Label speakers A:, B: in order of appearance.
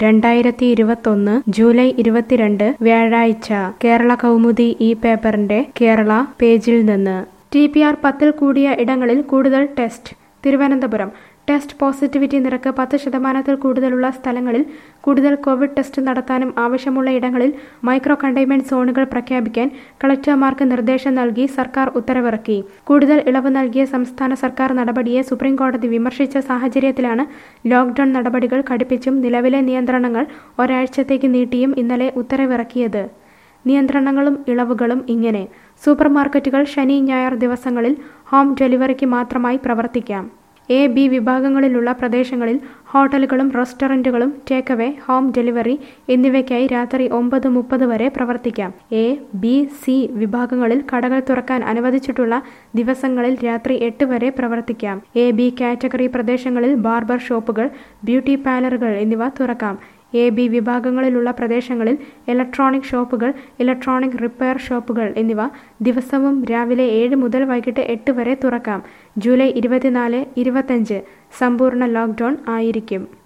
A: രണ്ടായിരത്തി ഇരുപത്തൊന്ന് ജൂലൈ ഇരുപത്തിരണ്ട് വ്യാഴാഴ്ച കേരള കൗമുദി ഈ പേപ്പറിന്റെ കേരള പേജിൽ നിന്ന് ടി പി ആർ പത്തിൽ കൂടിയ ഇടങ്ങളിൽ കൂടുതൽ ടെസ്റ്റ് തിരുവനന്തപുരം ടെസ്റ്റ് പോസിറ്റിവിറ്റി നിരക്ക് പത്ത് ശതമാനത്തിൽ കൂടുതലുള്ള സ്ഥലങ്ങളിൽ കൂടുതൽ കോവിഡ് ടെസ്റ്റ് നടത്താനും ആവശ്യമുള്ള ഇടങ്ങളിൽ മൈക്രോ കണ്ടെയ്ൻമെന്റ് സോണുകൾ പ്രഖ്യാപിക്കാൻ കളക്ടർമാർക്ക് നിർദ്ദേശം നൽകി സർക്കാർ ഉത്തരവിറക്കി കൂടുതൽ ഇളവ് നൽകിയ സംസ്ഥാന സർക്കാർ നടപടിയെ സുപ്രീം കോടതി വിമർശിച്ച സാഹചര്യത്തിലാണ് ലോക്ഡൌൺ നടപടികൾ കടുപ്പിച്ചും നിലവിലെ നിയന്ത്രണങ്ങൾ ഒരാഴ്ചത്തേക്ക് നീട്ടിയും ഇന്നലെ ഉത്തരവിറക്കിയത് നിയന്ത്രണങ്ങളും ഇളവുകളും ഇങ്ങനെ സൂപ്പർ മാർക്കറ്റുകൾ ശനി ഞായർ ദിവസങ്ങളിൽ ഹോം ഡെലിവറിക്ക് മാത്രമായി പ്രവർത്തിക്കാം എ ബി വിഭാഗങ്ങളിലുള്ള പ്രദേശങ്ങളിൽ ഹോട്ടലുകളും റെസ്റ്റോറൻറ്റുകളും ടേക്ക് അവേ ഹോം ഡെലിവറി എന്നിവയ്ക്കായി രാത്രി ഒമ്പത് മുപ്പത് വരെ പ്രവർത്തിക്കാം എ ബി സി വിഭാഗങ്ങളിൽ കടകൾ തുറക്കാൻ അനുവദിച്ചിട്ടുള്ള ദിവസങ്ങളിൽ രാത്രി എട്ട് വരെ പ്രവർത്തിക്കാം എ ബി കാറ്റഗറി പ്രദേശങ്ങളിൽ ബാർബർ ഷോപ്പുകൾ ബ്യൂട്ടി പാർലറുകൾ എന്നിവ തുറക്കാം എ ബി വിഭാഗങ്ങളിലുള്ള പ്രദേശങ്ങളിൽ ഇലക്ട്രോണിക് ഷോപ്പുകൾ ഇലക്ട്രോണിക് റിപ്പയർ ഷോപ്പുകൾ എന്നിവ ദിവസവും രാവിലെ ഏഴ് മുതൽ വൈകിട്ട് എട്ട് വരെ തുറക്കാം ജൂലൈ ഇരുപത്തിനാല് ഇരുപത്തഞ്ച് സമ്പൂർണ്ണ ലോക്ക്ഡൌൺ ആയിരിക്കും